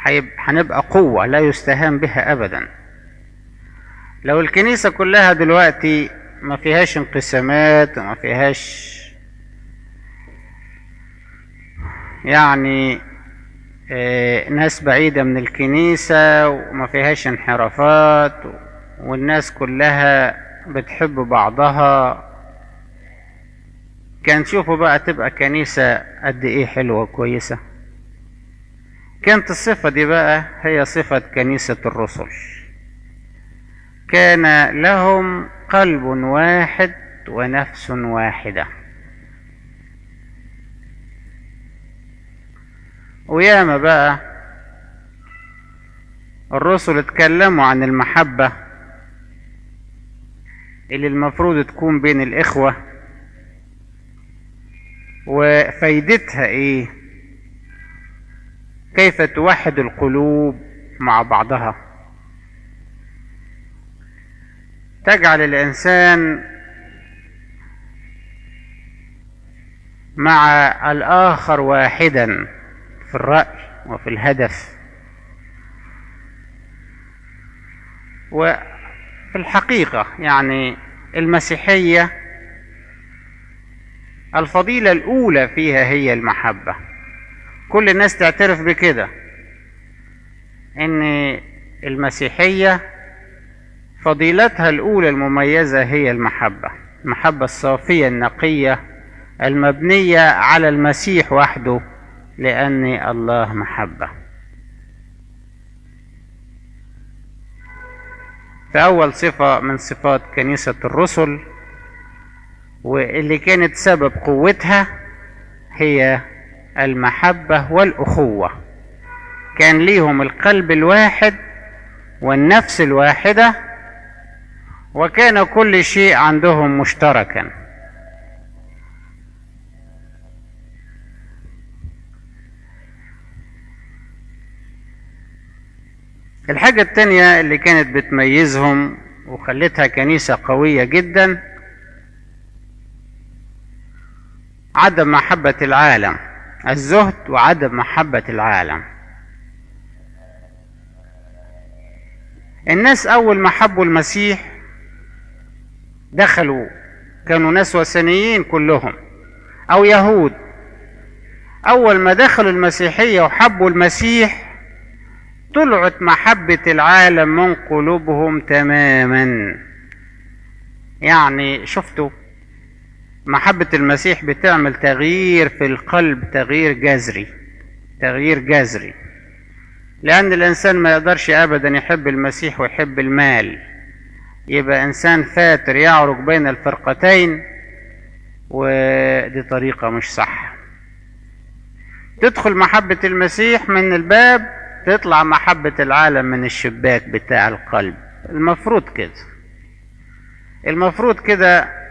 هنبقى قوة لا يستهان بها أبدا لو الكنيسة كلها دلوقتي ما فيهاش انقسامات وما فيهاش يعني ناس بعيدة من الكنيسة وما فيهاش انحرافات والناس كلها بتحب بعضها كان شوفوا بقى تبقى كنيسة قد ايه حلوة كويسة كانت الصفة دي بقى هي صفة كنيسة الرسل كان لهم قلب واحد ونفس واحدة وياما بقى الرسل اتكلموا عن المحبة اللي المفروض تكون بين الإخوة وفايدتها إيه كيف توحد القلوب مع بعضها تجعل الإنسان مع الآخر واحدا في الرأي وفي الهدف وفي الحقيقة يعني المسيحية الفضيلة الأولى فيها هي المحبة كل الناس تعترف بكده إن المسيحية فضيلتها الأولى المميزة هي المحبة المحبة الصافية النقية المبنية على المسيح وحده لأن الله محبة فأول صفة من صفات كنيسة الرسل واللي كانت سبب قوتها هي المحبة والأخوة كان ليهم القلب الواحد والنفس الواحدة وكان كل شيء عندهم مشتركا الحاجة التانية اللي كانت بتميزهم وخلتها كنيسة قوية جدا عدم محبة العالم الزهد وعدم محبة العالم الناس أول ما حبوا المسيح دخلوا كانوا ناس وثنيين كلهم أو يهود أول ما دخلوا المسيحية وحبوا المسيح طلعت محبة العالم من قلوبهم تماما يعني شفتوا محبة المسيح بتعمل تغيير في القلب تغيير جذري تغيير جذري لأن الإنسان ما يقدرش أبدا يحب المسيح ويحب المال يبقى إنسان فاتر يعرج بين الفرقتين ودي طريقة مش صح تدخل محبة المسيح من الباب تطلع محبة العالم من الشباك بتاع القلب المفروض كده المفروض كده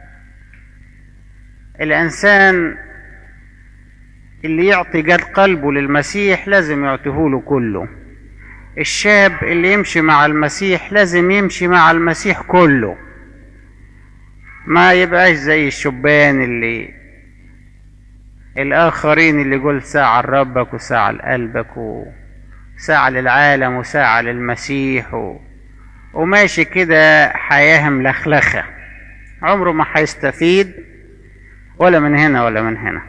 الإنسان اللي يعطي جد قلبه للمسيح لازم يعطيه كله الشاب اللي يمشي مع المسيح لازم يمشي مع المسيح كله ما يبقاش زي الشبان اللي الآخرين اللي يقول ساعة لربك وساعة لقلبك وساعة للعالم وساعة للمسيح و... وماشي كده حياة ملخلخة عمره ما هيستفيد ولا من هنا ولا من هنا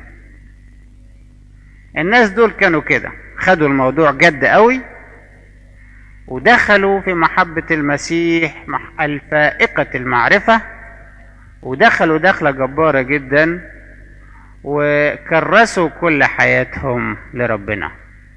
الناس دول كانوا كده خدوا الموضوع جد قوي ودخلوا في محبة المسيح الفائقة المعرفة ودخلوا دخلة جبارة جدا وكرسوا كل حياتهم لربنا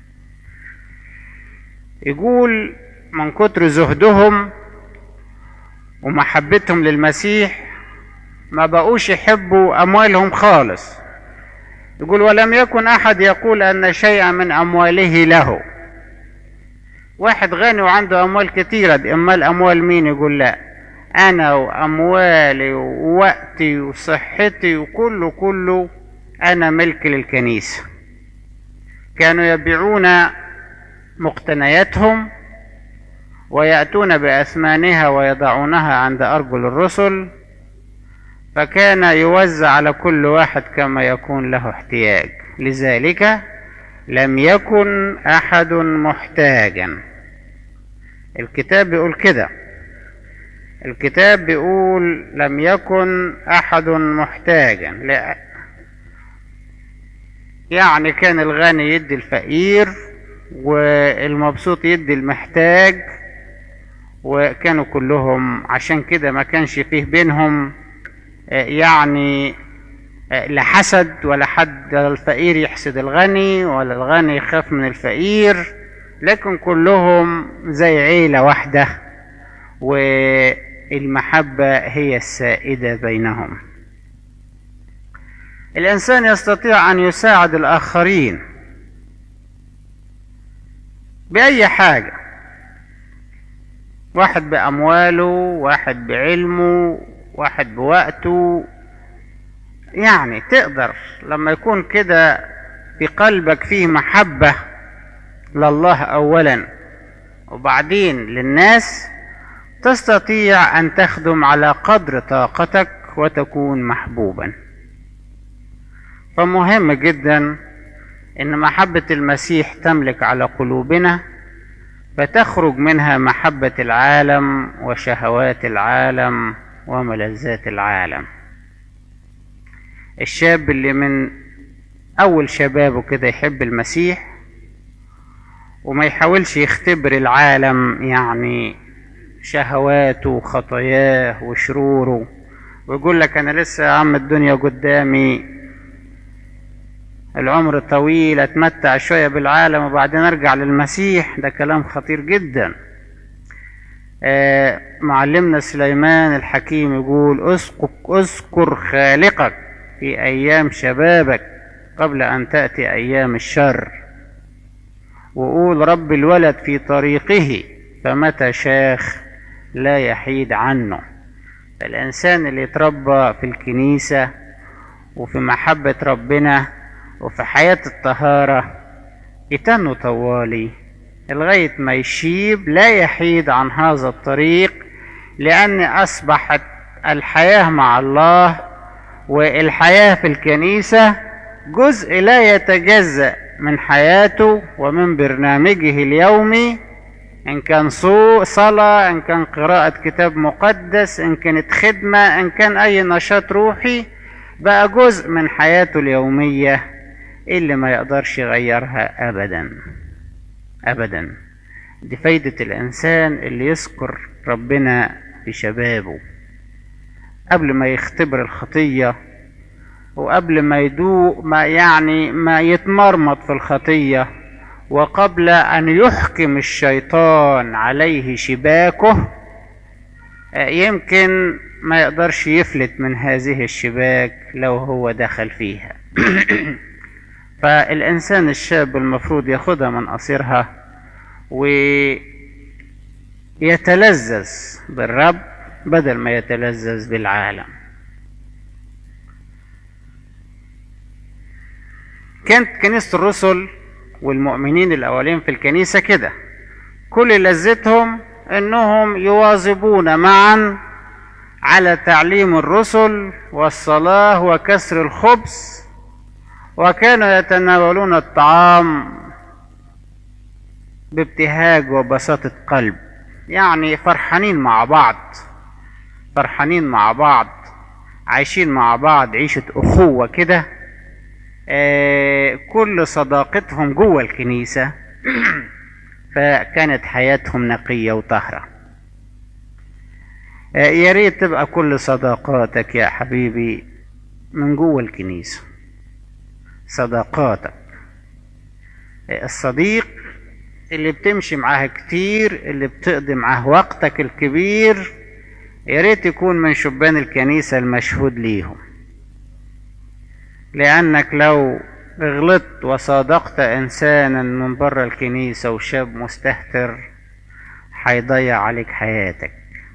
يقول من كتر زهدهم ومحبتهم للمسيح ما بقوش يحبوا أموالهم خالص يقول ولم يكن أحد يقول أن شيئا من أمواله له واحد غني وعنده أموال كتيرة دي أمال أموال مين يقول لا أنا وأموالي ووقتي وصحتي وكله كله أنا ملك للكنيسة كانوا يبيعون مقتنياتهم ويأتون بأثمانها ويضعونها عند أرجل الرسل فكان يوزع على كل واحد كما يكون له احتياج لذلك لم يكن أحد محتاجا الكتاب بيقول كده الكتاب بيقول لم يكن أحد محتاجا لا يعني كان الغني يدي الفقير والمبسوط يدي المحتاج وكانوا كلهم عشان كده ما كانش فيه بينهم يعني لا حسد ولا حد الفقير يحسد الغني ولا الغني يخاف من الفقير لكن كلهم زي عيلة واحدة والمحبة هي السائدة بينهم الإنسان يستطيع أن يساعد الآخرين بأي حاجة واحد بأمواله واحد بعلمه واحد بوقته يعني تقدر لما يكون كده في قلبك فيه محبة لله أولا وبعدين للناس تستطيع أن تخدم على قدر طاقتك وتكون محبوبا فمهم جدا ان محبة المسيح تملك على قلوبنا فتخرج منها محبة العالم وشهوات العالم وملذات العالم الشاب اللي من اول شبابه كده يحب المسيح وما يحاولش يختبر العالم يعني شهواته وخطاياه وشروره ويقول لك انا لسه يا عم الدنيا قدامي العمر طويل اتمتع شوية بالعالم وبعدين ارجع للمسيح ده كلام خطير جدا آه معلمنا سليمان الحكيم يقول اذكر خالقك في ايام شبابك قبل ان تأتي ايام الشر وقول رب الولد في طريقه فمتى شاخ لا يحيد عنه الانسان اللي يتربى في الكنيسة وفي محبة ربنا وفي حياة الطهارة يتنوا طوالي لغاية ما يشيب لا يحيد عن هذا الطريق لأن أصبحت الحياة مع الله والحياة في الكنيسة جزء لا يتجزأ من حياته ومن برنامجه اليومي إن كان صلاة إن كان قراءة كتاب مقدس إن كانت خدمة إن كان أي نشاط روحي بقى جزء من حياته اليومية اللي ما يقدرش يغيرها أبدا أبدا دي فايدة الإنسان اللي يذكر ربنا في شبابه قبل ما يختبر الخطية وقبل ما يدوق ما يعني ما يتمرمط في الخطية وقبل أن يحكم الشيطان عليه شباكه يمكن ما يقدرش يفلت من هذه الشباك لو هو دخل فيها فالإنسان الشاب المفروض ياخدها من قصيرها ويتلذذ بالرب بدل ما يتلذذ بالعالم كانت كنيسة الرسل والمؤمنين الأولين في الكنيسة كده كل لذتهم انهم يواظبون معا على تعليم الرسل والصلاة وكسر الخبز وكانوا يتناولون الطعام بابتهاج وبساطة قلب يعني فرحانين مع بعض فرحانين مع بعض عايشين مع بعض عيشة أخوة كده آه كل صداقتهم جوه الكنيسة فكانت حياتهم نقية وطاهرة آه يا ريت تبقى كل صداقاتك يا حبيبي من جوه الكنيسة صداقاتك آه الصديق اللي بتمشي معاه كتير اللي بتقضي معاه وقتك الكبير يا ريت يكون من شبان الكنيسة المشهود ليهم لأنك لو غلطت وصادقت إنسانا من بره الكنيسة وشاب مستهتر هيضيع عليك حياتك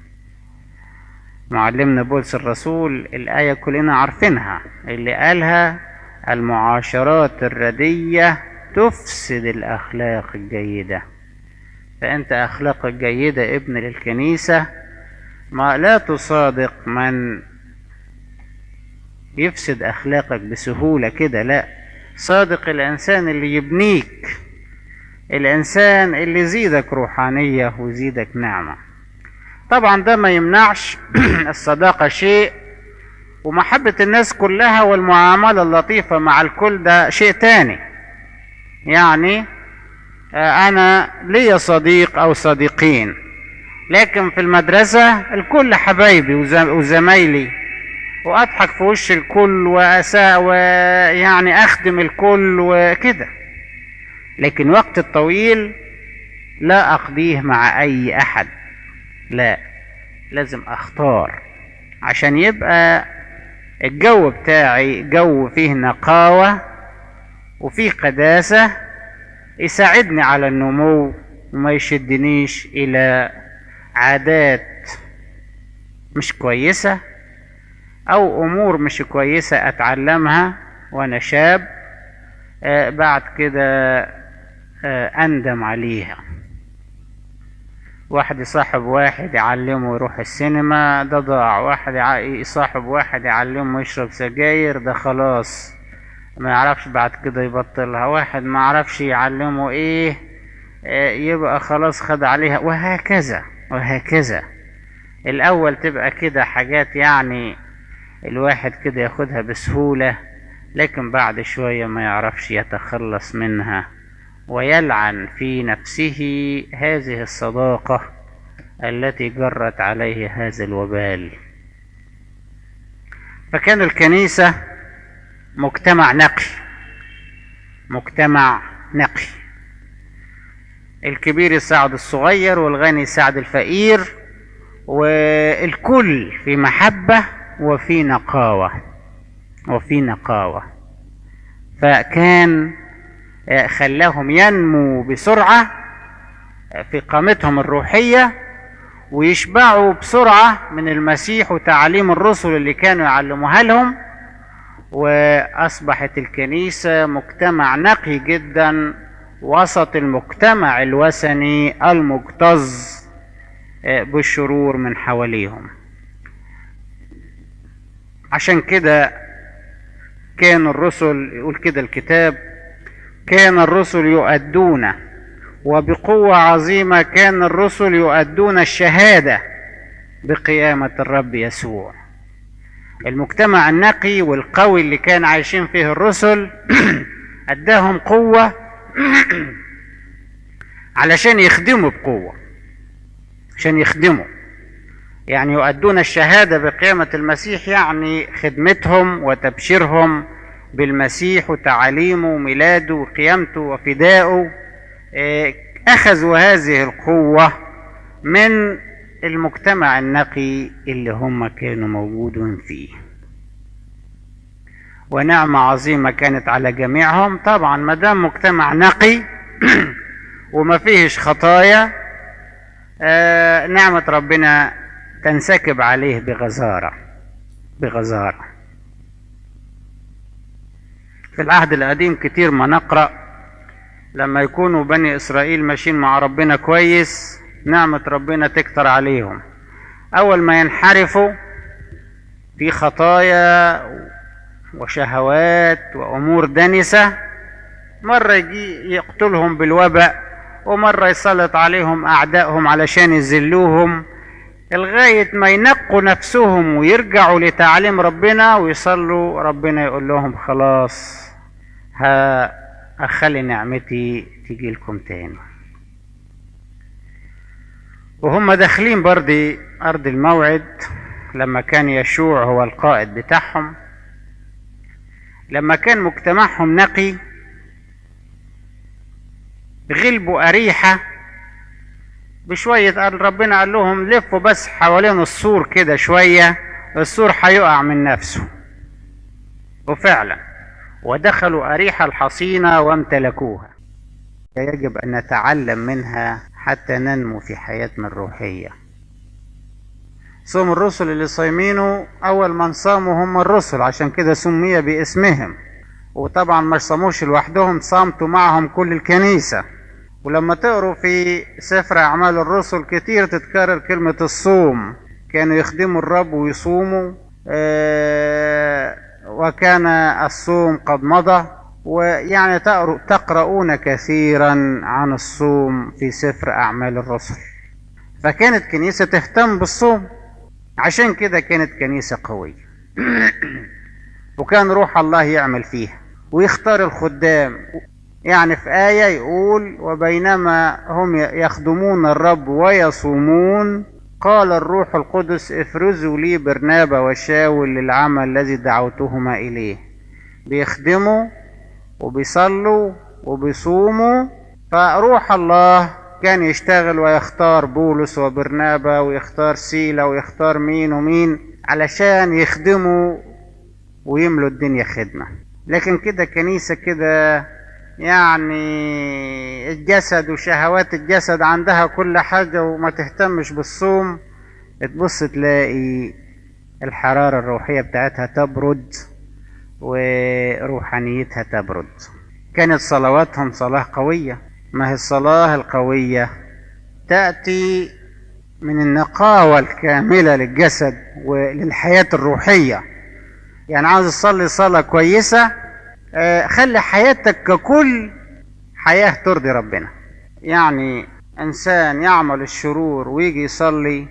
معلمنا بولس الرسول الآية كلنا عارفينها اللي قالها المعاشرات الردية تفسد الأخلاق الجيدة فأنت أخلاقك جيدة ابن للكنيسة ما لا تصادق من يفسد أخلاقك بسهولة كده لا صادق الإنسان اللي يبنيك الإنسان اللي يزيدك روحانية ويزيدك نعمة طبعا ده ما يمنعش الصداقة شيء ومحبة الناس كلها والمعاملة اللطيفة مع الكل ده شيء تاني يعني أنا ليا صديق أو صديقين لكن في المدرسة الكل حبايبي وزمايلي وأضحك في وش الكل وأساء ويعني أخدم الكل وكده لكن وقت الطويل لا أقضيه مع أي أحد لا لازم أختار عشان يبقى الجو بتاعي جو فيه نقاوة وفيه قداسة يساعدني على النمو وما يشدنيش إلى عادات مش كويسة أو أمور مش كويسة أتعلمها وأنا شاب آه بعد كده آه أندم عليها واحد يصاحب واحد يعلمه يروح السينما ده ضاع واحد يصاحب واحد يعلمه يشرب سجاير ده خلاص ما يعرفش بعد كده يبطلها واحد ما يعرفش يعلمه ايه آه يبقى خلاص خد عليها وهكذا وهكذا الاول تبقى كده حاجات يعني الواحد كده ياخدها بسهولة لكن بعد شوية ما يعرفش يتخلص منها ويلعن في نفسه هذه الصداقة التي جرت عليه هذا الوبال فكان الكنيسة مجتمع نقي مجتمع نقي الكبير يساعد الصغير والغني يساعد الفقير والكل في محبة وفي نقاوة وفي نقاوة فكان خلاهم ينمو بسرعة في قامتهم الروحية ويشبعوا بسرعة من المسيح وتعاليم الرسل اللي كانوا يعلموها لهم وأصبحت الكنيسة مجتمع نقي جدا وسط المجتمع الوثني المكتظ بالشرور من حواليهم عشان كده كان الرسل يقول كده الكتاب كان الرسل يؤدون وبقوة عظيمة كان الرسل يؤدون الشهادة بقيامة الرب يسوع المجتمع النقي والقوي اللي كان عايشين فيه الرسل اداهم قوة علشان يخدموا بقوة عشان يخدموا يعني يؤدون الشهادة بقيامة المسيح يعني خدمتهم وتبشيرهم بالمسيح وتعاليمه وميلاده وقيامته وفدائه أخذوا هذه القوة من المجتمع النقي اللي هم كانوا موجودون فيه ونعمة عظيمة كانت على جميعهم طبعا ما دام مجتمع نقي وما فيهش خطايا آه نعمة ربنا تنسكب عليه بغزارة بغزارة في العهد القديم كتير ما نقرأ لما يكونوا بني إسرائيل ماشيين مع ربنا كويس نعمة ربنا تكتر عليهم أول ما ينحرفوا في خطايا وشهوات وأمور دنسة مرة يجي يقتلهم بالوباء ومرة يسلط عليهم أعدائهم علشان يذلوهم لغاية ما ينقوا نفسهم ويرجعوا لتعليم ربنا ويصلوا ربنا يقول لهم خلاص ها أخلي نعمتي تيجي لكم تاني وهم داخلين برضي أرض الموعد لما كان يشوع هو القائد بتاعهم لما كان مجتمعهم نقي غلبوا أريحة بشوية قال ربنا قال لهم لفوا بس حوالين السور كده شوية السور هيقع من نفسه وفعلا ودخلوا أريحة الحصينة وامتلكوها يجب أن نتعلم منها حتى ننمو في حياتنا الروحية صوم الرسل اللي صايمينه أول من صاموا هم الرسل عشان كده سمي باسمهم وطبعا ما صاموش لوحدهم صامتوا معهم كل الكنيسة ولما تقروا في سفر أعمال الرسل كتير تتكرر كلمة الصوم كانوا يخدموا الرب ويصوموا آه وكان الصوم قد مضى ويعني تقرؤون كثيرا عن الصوم في سفر أعمال الرسل فكانت كنيسة تهتم بالصوم عشان كده كانت كنيسة قوية وكان روح الله يعمل فيها ويختار الخدام يعني في آية يقول وبينما هم يخدمون الرب ويصومون قال الروح القدس افرزوا لي برنابا وشاول للعمل الذي دعوتهما إليه بيخدموا وبيصلوا وبيصوموا فروح الله كان يشتغل ويختار بولس وبرنابا ويختار سيلا ويختار مين ومين علشان يخدموا ويملوا الدنيا خدمة لكن كده كنيسة كده يعني الجسد وشهوات الجسد عندها كل حاجة وما تهتمش بالصوم تبص تلاقي الحرارة الروحية بتاعتها تبرد وروحانيتها تبرد كانت صلواتهم صلاة قوية ما هي الصلاة القوية تأتي من النقاوة الكاملة للجسد وللحياة الروحية يعني عاوز تصلي صلاة كويسة خلي حياتك ككل حياة ترضي ربنا يعني إنسان يعمل الشرور ويجي يصلي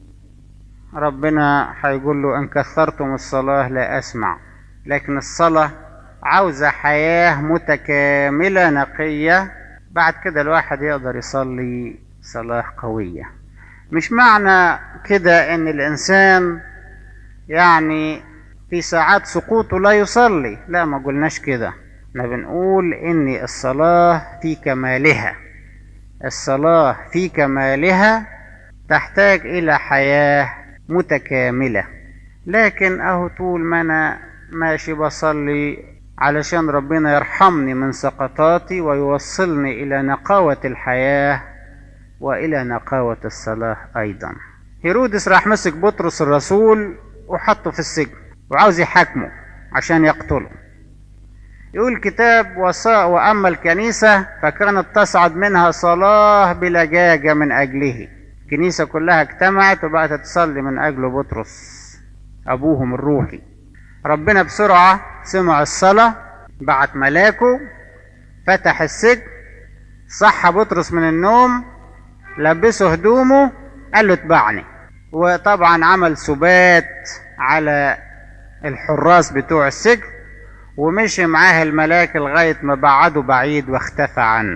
ربنا هيقول له إن كثرتم الصلاة لا أسمع لكن الصلاة عاوزة حياة متكاملة نقية بعد كده الواحد يقدر يصلي صلاة قوية مش معنى كده ان الانسان يعني في ساعات سقوطه لا يصلي لا ما قلناش كده احنا بنقول ان الصلاة في كمالها الصلاة في كمالها تحتاج الى حياة متكاملة لكن اهو طول ما انا ماشي بصلي علشان ربنا يرحمني من سقطاتي ويوصلني الى نقاوة الحياة والى نقاوة الصلاة ايضا هيرودس راح مسك بطرس الرسول وحطه في السجن وعاوز يحاكمه عشان يقتله يقول الكتاب وصاء وأما الكنيسة فكانت تصعد منها صلاة بلجاجة من أجله الكنيسة كلها اجتمعت وبقت تصلي من أجل بطرس أبوهم الروحي ربنا بسرعة سمع الصلاة بعت ملاكه فتح السجن صح بطرس من النوم لبسه هدومه قال له اتبعني وطبعا عمل سبات على الحراس بتوع السجن ومشي معاه الملاك لغاية ما بعده بعيد واختفى عنه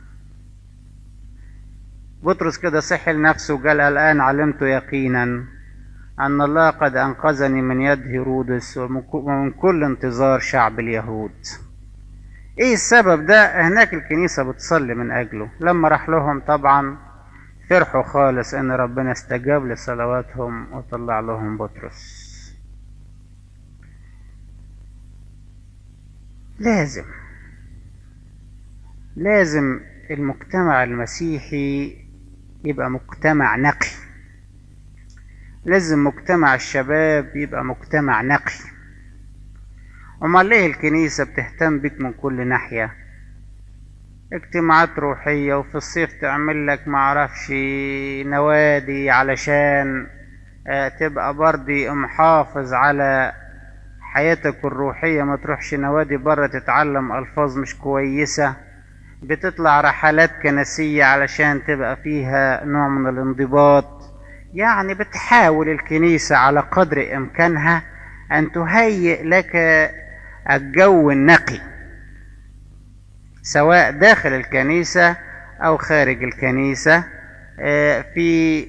بطرس كده صحي لنفسه وقال الآن علمت يقينا أن الله قد أنقذني من يد هيرودس ومن كل انتظار شعب اليهود ايه السبب ده هناك الكنيسة بتصلي من أجله لما راح لهم طبعا فرحوا خالص ان ربنا استجاب لصلواتهم وطلع لهم بطرس لازم لازم المجتمع المسيحي يبقى مجتمع نقي لازم مجتمع الشباب يبقى مجتمع نقي امال ليه الكنيسه بتهتم بك من كل ناحيه اجتماعات روحيه وفي الصيف تعمل لك معرفش نوادي علشان تبقى برضي محافظ على حياتك الروحية ما تروحش نوادي بره تتعلم ألفاظ مش كويسة بتطلع رحلات كنسية علشان تبقى فيها نوع من الانضباط يعني بتحاول الكنيسة على قدر إمكانها أن تهيئ لك الجو النقي سواء داخل الكنيسة أو خارج الكنيسة في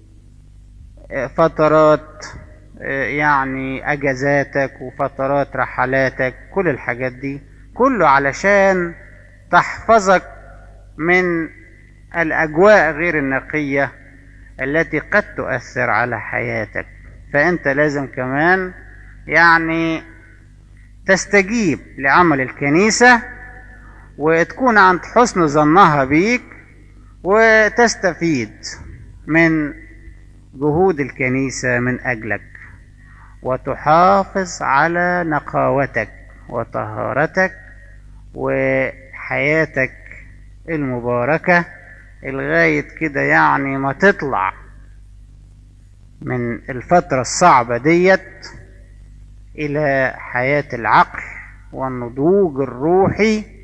فترات يعني اجازاتك وفترات رحلاتك كل الحاجات دي كله علشان تحفظك من الاجواء غير النقيه التي قد تؤثر على حياتك فانت لازم كمان يعني تستجيب لعمل الكنيسه وتكون عند حسن ظنها بيك وتستفيد من جهود الكنيسه من اجلك وتحافظ على نقاوتك وطهارتك وحياتك المباركة لغاية كده يعني ما تطلع من الفترة الصعبة ديت إلى حياة العقل والنضوج الروحي